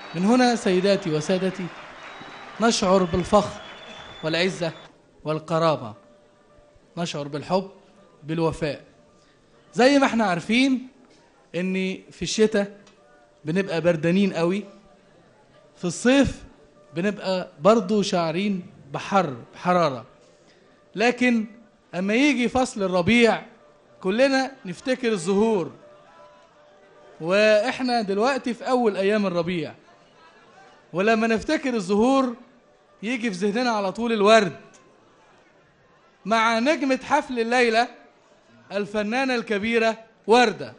من هنا سيداتي وسادتي نشعر بالفخر والعزة والقرابة نشعر بالحب بالوفاء زي ما احنا عارفين ان في الشتاء بنبقى بردانين قوي في الصيف بنبقى برضو شاعرين بحر بحرارة لكن اما يجي فصل الربيع كلنا نفتكر الزهور واحنا دلوقتي في اول ايام الربيع ولما نفتكر الزهور يجي في ذهننا على طول الورد مع نجمة حفل الليلة الفنانة الكبيرة وردة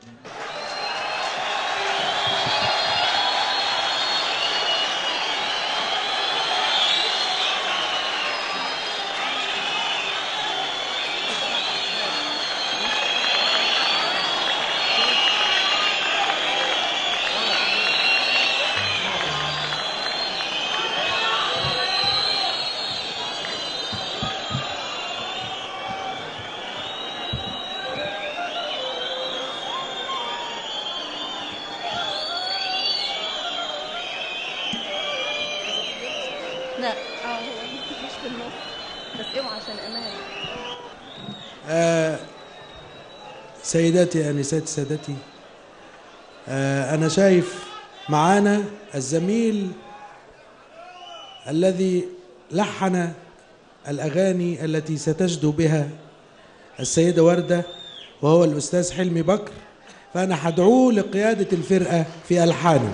لا اه هو مش في النص بس اوعى عشان امان آه سيداتي انساتي سادتي آه انا شايف معانا الزميل الذي لحن الاغاني التي ستجدو بها السيده ورده وهو الاستاذ حلمي بكر فانا هدعوه لقياده الفرقه في الحانه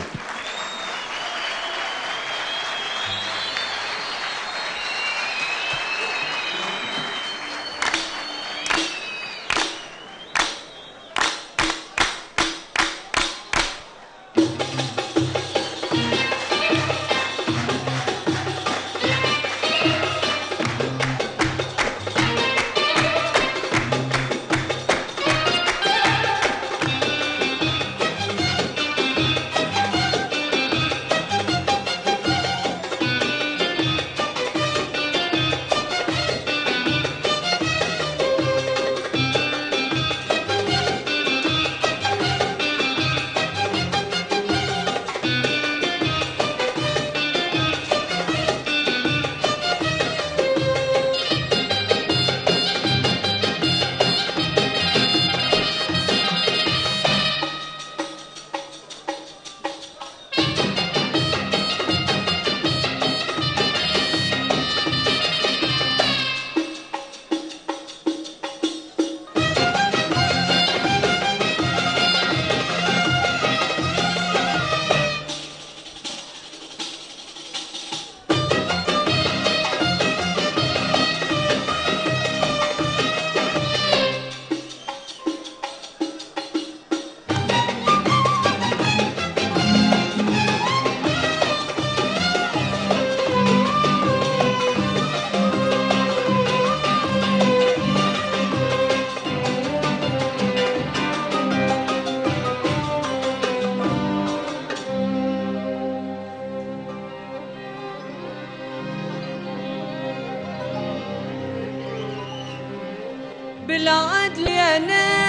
بالعدل يا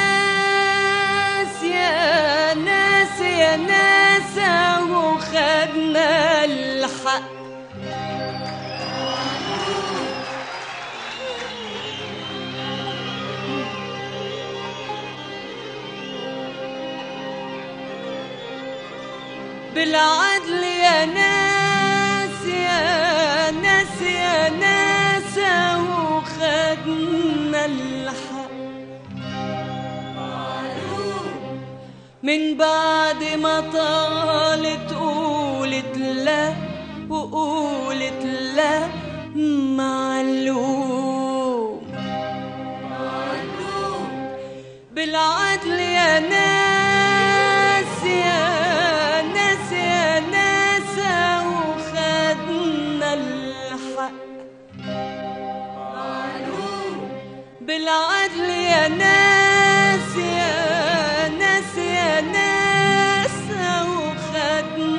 ناس يا ناس يا ناس اهو خدنا الحق بالعدل يا ناس يا ناس يا ناس اهو خدنا الحق من بعد ما طالت قولت لا وقولت لا معلوم بالعدل يا ناس يا ناس يا ناس وخدنا الحق بالعدل يا ناس يا ناس يا ناس وخدنا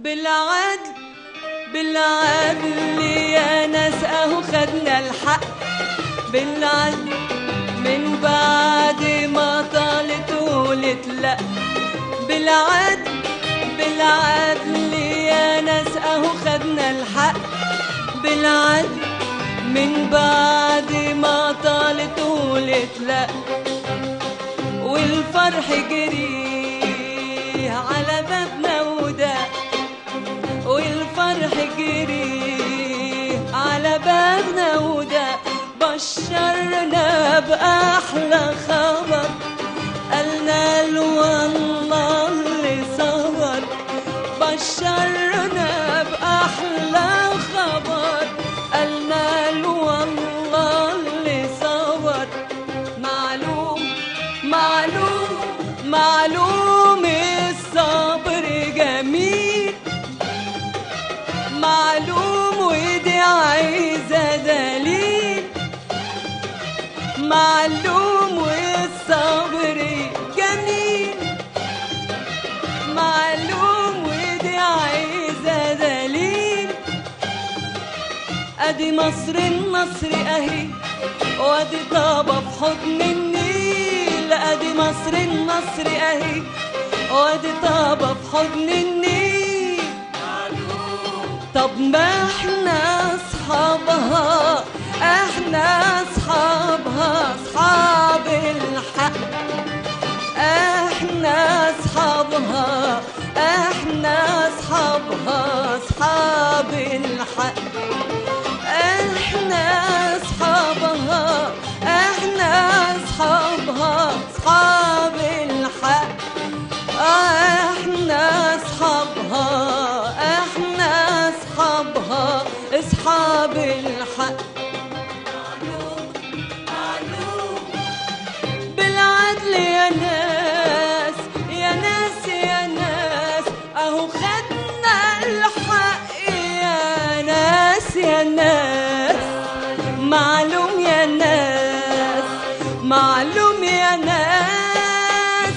بالعدل بالعدل يا ناس اهو خدنا الحق بالعدل من بعد ما طالت قولت لا بالعدل بالعدل يا ناس اهو خدنا الحق بالعدل من بعد ما طالت قولت لا والفرح جري على بابنا وده والفرح جري على بابنا وده بشرنا بأحلى خبر قالنا له والله اللي صبر بشرنا بأحلى خبر قالنا له والله اللي صبر معلوم معلوم معلوم الصبر جميل معلوم ودي عايزة دليل معلوم والصبر جميل معلوم ودي عايزة دليل ادي مصر النصر اهي وادي طابة في حضن النيل ادي مصر النصر اهي وادي طابة في حضن النيل طب ما احنا اصحابها احنا اصحابها اصحاب الحق احنا اصحابها احنا اصحابها اصحاب الحق احنا اصحابها احنا اصحابها اصحاب الحق احنا اصحابها احنا اصحابها اصحاب الحق بالعدل يا ناس يا ناس يا ناس اهو خدنا الحق يا ناس يا ناس معلوم يا ناس معلوم يا ناس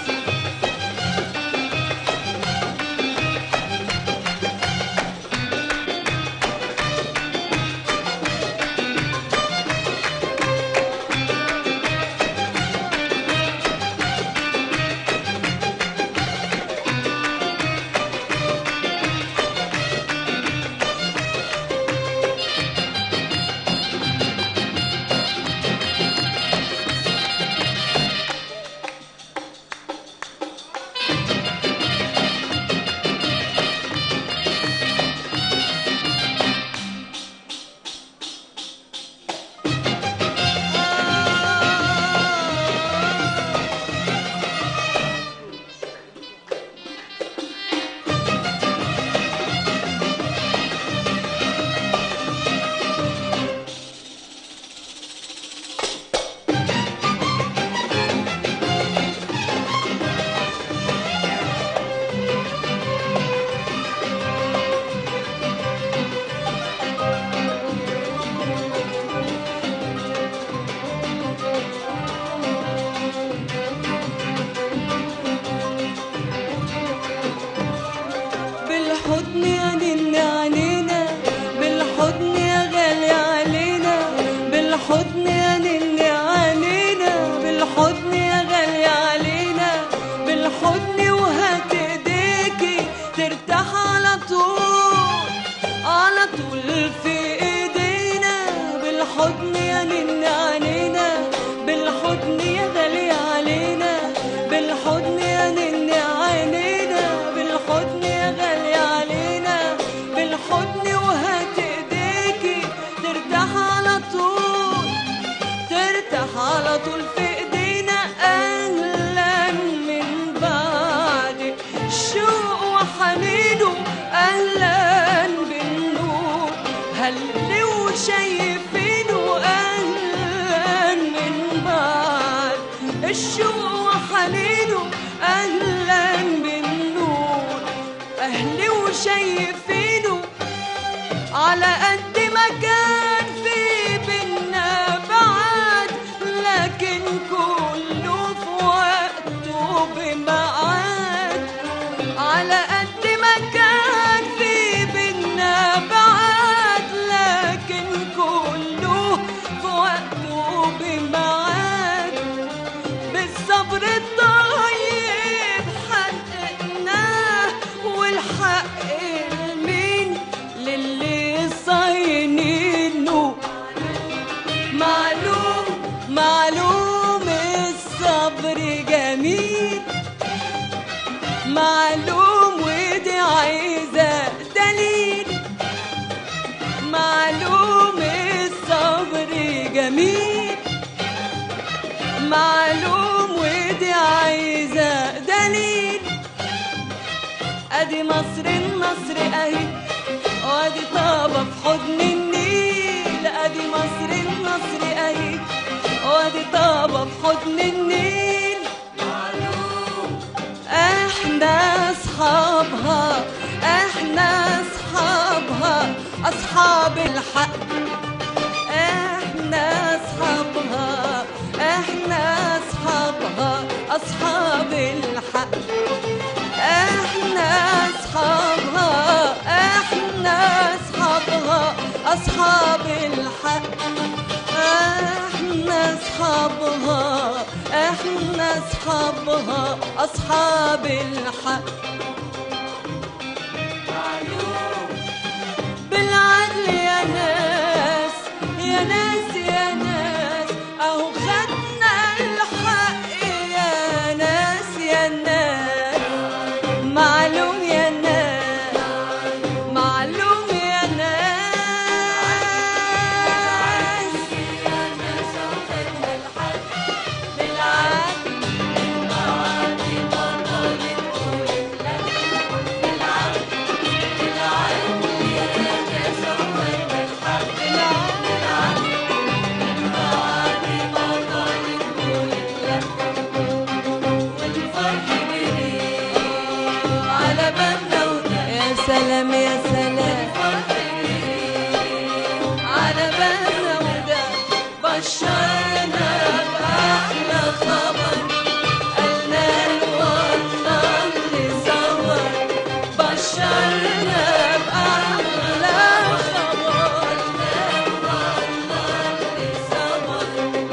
بالحضن يا نن علينا بالحضن يا غالي علينا بالحضن يا نن علينا بالحضن يا غالي علينا بالحضن وهات ايديكي ترتاح على طول على طول في ايدينا بالحضن يا نن علينا بالحضن يا غالي علينا بالحضن يا نن علينا بالحضن يا غالي علينا بالحضن وهات ايديكي ترتاح على طول ترتاح على طول في ايدينا اهلا من بعد شوق وحنينه اهلا بالنور هل وشايفينه اهلا من بعد الشوق وحنينه اهلا بالنور اهلي وشايفينه على قد ما كان في بينا بعد لكن كله في وقته بميعاد على قد ما كان معلوم ودي عايزة دليل معلوم الصبر جميل معلوم ودي عايزة دليل ادي مصر النصر اهي وادي طابة في حضن النيل ادي مصر النصر اهي وادي طابة في حضن النيل احنا اصحابها احنا اصحابها اصحاب الحق احنا اصحابها احنا اصحابها اصحاب الحق احنا اصحابها احنا اصحابها اصحاب الحق احنا اصحابها احنا اصحابها اصحاب الحق بالعدل يا ناس يا ناس يا ناس اهو خدنا الحق يا ناس يا ناس معلوم يا ناس معلوم يا ناس بالعدل على بابنا وده يا سلام يا سلام على بابنا وده بشرنا بأحلى خبر قالنا والله اللي صور بشرنا بأحلى خبر والله اللي صور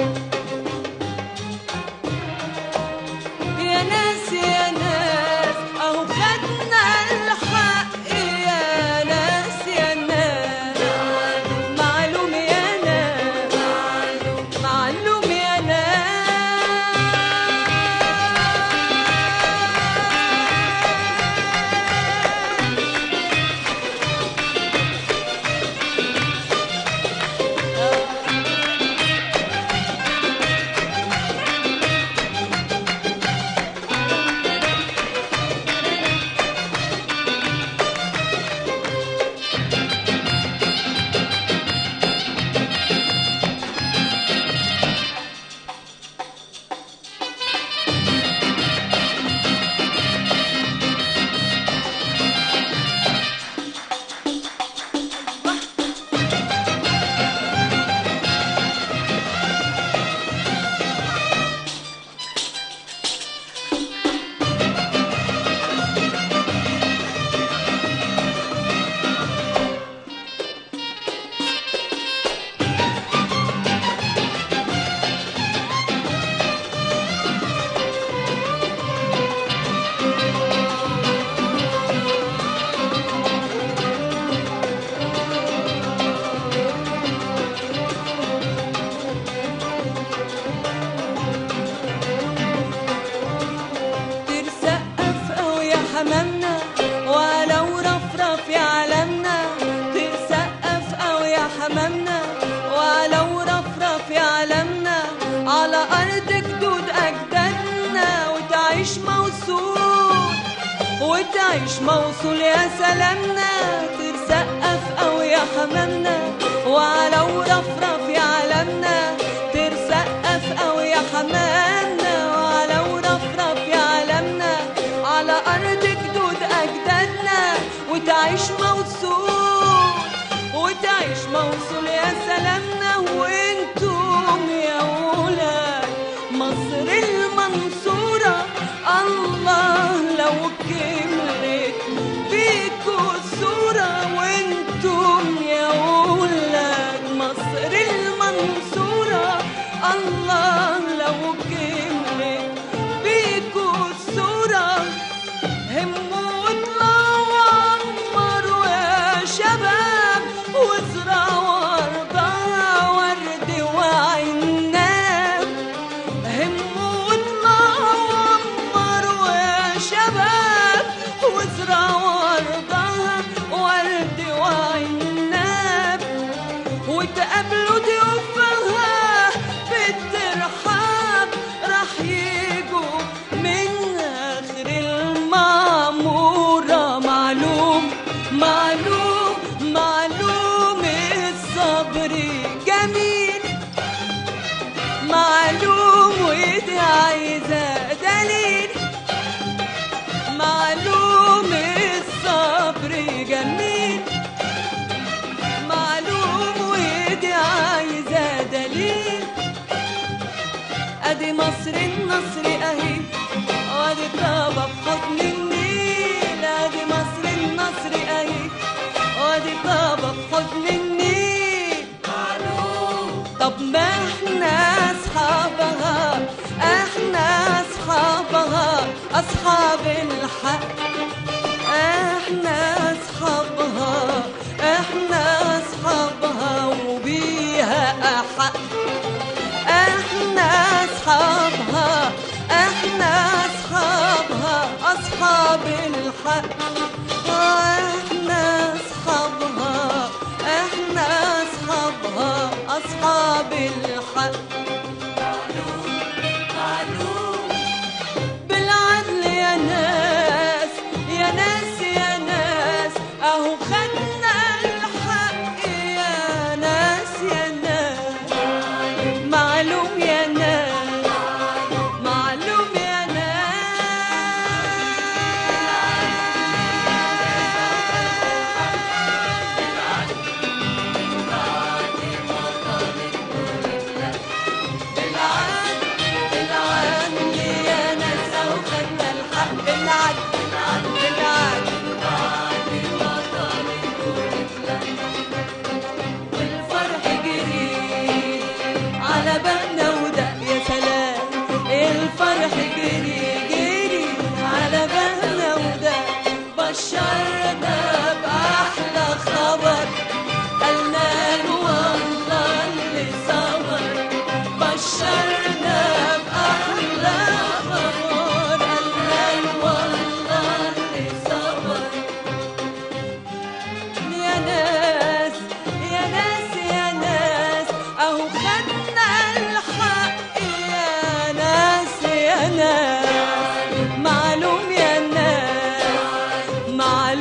يا ناس يا ناس اهو خدنا الحق يا ناس يا ناس معلوم يا ناس معلوم يا ناس ترسقف أو يا حمامنا ولو رفرف يا علمنا ترسقف أو يا حمامنا ولو رفرف يا علمنا على أرض جدود أجدادنا وتعيش موصول وتعيش موصول يا سلامنا ترسقف أو يا حمامنا ولو رفرف يا علمنا ترسقف أو يا حمامنا ولو رفرف يا علمنا على أرض جدود أجدادنا وتعيش موصول وتعيش موصول يا سلامنا وانتم يا ولاد مصر المنصورة الله لو كملت بيكوا الصورة وانتم يا ولاد مصر المنصورة الله لو كملت بيكوا الصورة هموا واطلعوا عمروا يا شباب وازرعوا أرضها خضرة وارضها ورد وعناب وتقابلوا ضيوفها بالترحاب راح يجوا من آخر المعمورة معلوم معلوم معلوم الصبر جميل معلوم ودي عايزة دليل معلوم الصبر جميل معلوم ودي عايزة دليل ادي مصر النصر اهي وادي طابة في حضن النيل ادي مصر النصر اهي وادي طابة في حضن النيل طب ما احنا اصحابها احنا اصحابها اصحاب الحق احنا اصحابها احنا اصحابها وبيها احق احنا اصحابها احنا اصحابها اصحاب الحق احنا اصحابها احنا اصحابها اصحاب الحق بالعدل يا ناس يا ناس يا ناس اهو خدنا الحق يا ناس يا ناس معلوم يا ناس معلوم يا ناس بالعدل يا ناس اهو خدنا الحق بالعدل بالعدل والفرح جري على بالنا وده يا سلام الفرح جري جري على بالنا وده بشرنا بأحلى خبر قالنا له والله اللي صبر بشرنا بأحلى خبر قالنا له والله اللي صبر يا ناس يا ناس يا ناس اهو خدنا الحق يا ناس يا ناس معلوم يا ناس معلوم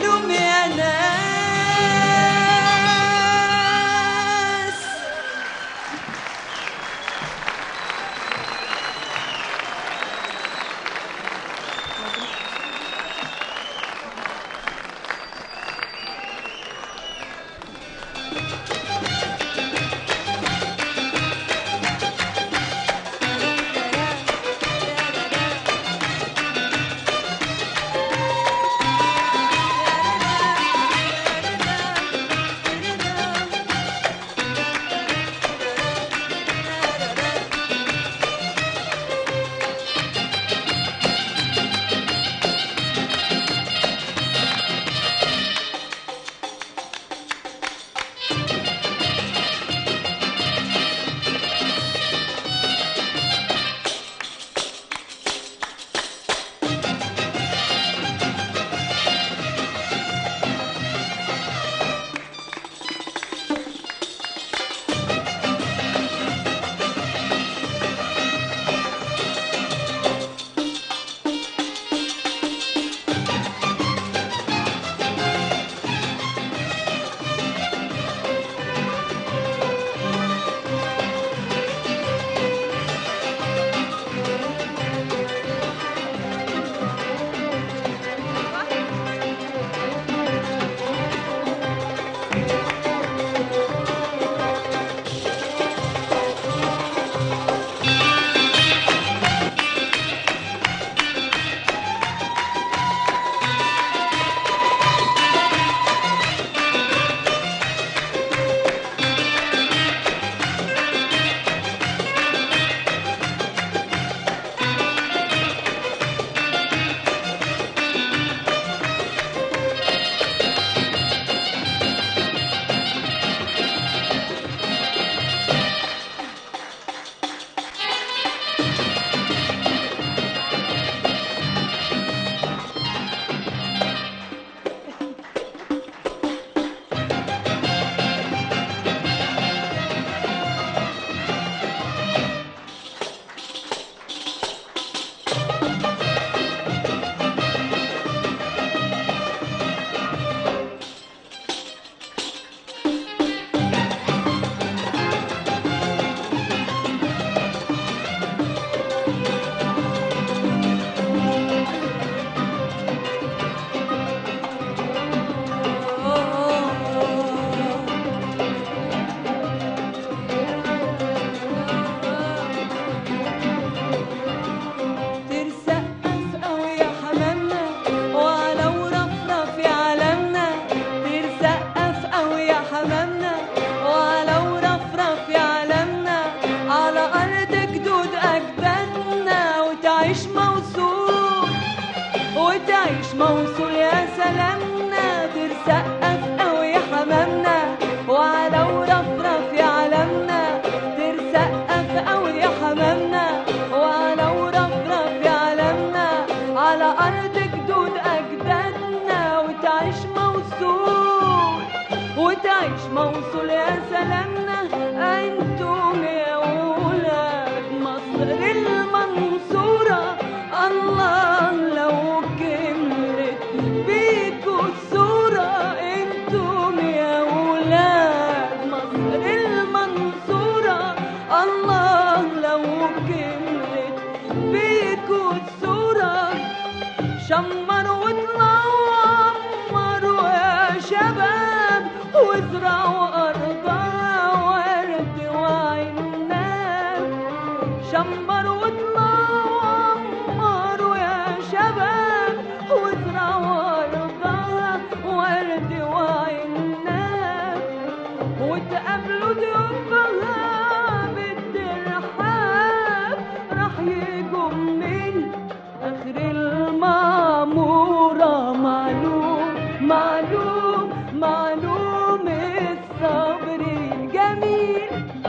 مش موصول يا سلامنا انتم يا ولاد مصر المنصورة الله لو كملت بيكوا الصورة انتم يا ولاد مصر المنصورة الله لو كملت بيكوا الصورة شمروا واطلعوا عمروا يا شباب وازرعوا أرضها ورد وعناب شمروا واطلعوا عمروا يا شباب وازرعوا أرضها ورد وعناب وتقابلوا ضيوفها بالترحاب راح يجوا من اخر المعمورة معلوم معلوم معلوم الصبر الجميل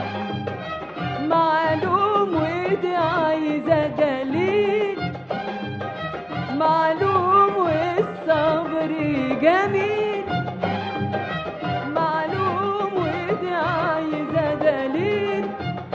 معلوم ودي عايزة دليل معلوم والصبر جميل معلوم ودي عايزة دليل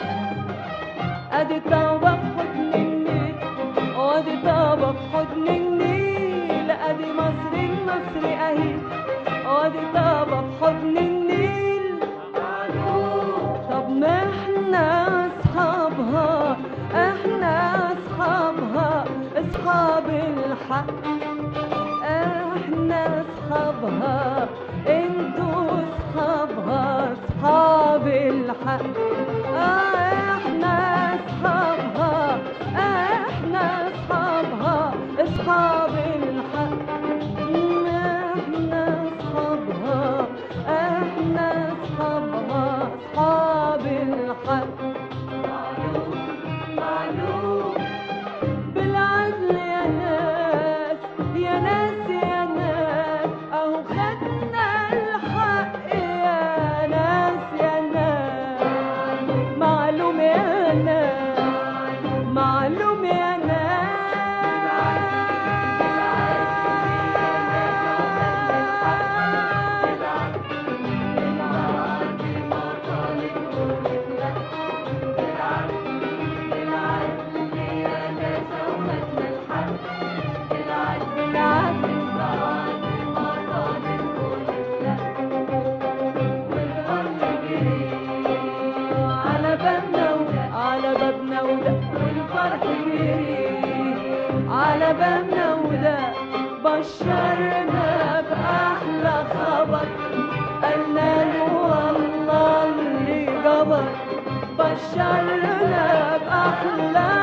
ادي طابة في حضن النيل وادي طابة في حضن النيل ادي مصر النصر اهي وادي طابة في حضن النيل طب ما احنا اصحابها احنا اصحابها اصحاب الحق احنا اصحابها انتوا اصحابها اصحاب الحق آه، احنا اصحابها احنا اصحابها اصحاب الحق احنا اصحابها احنا اصحابها اصحاب الحق معلوم معلوم بالعدل يا ناس يا ناس يا ناس اهو خدنا الحق يا ناس يا ناس معلوم يا ناس معلوم يا على بابنا وده على بابنا وده والفرح جري على بابنا وده بشرنا بأحلى خبر قالنا له والله اللي جبر بشرنا بأحلى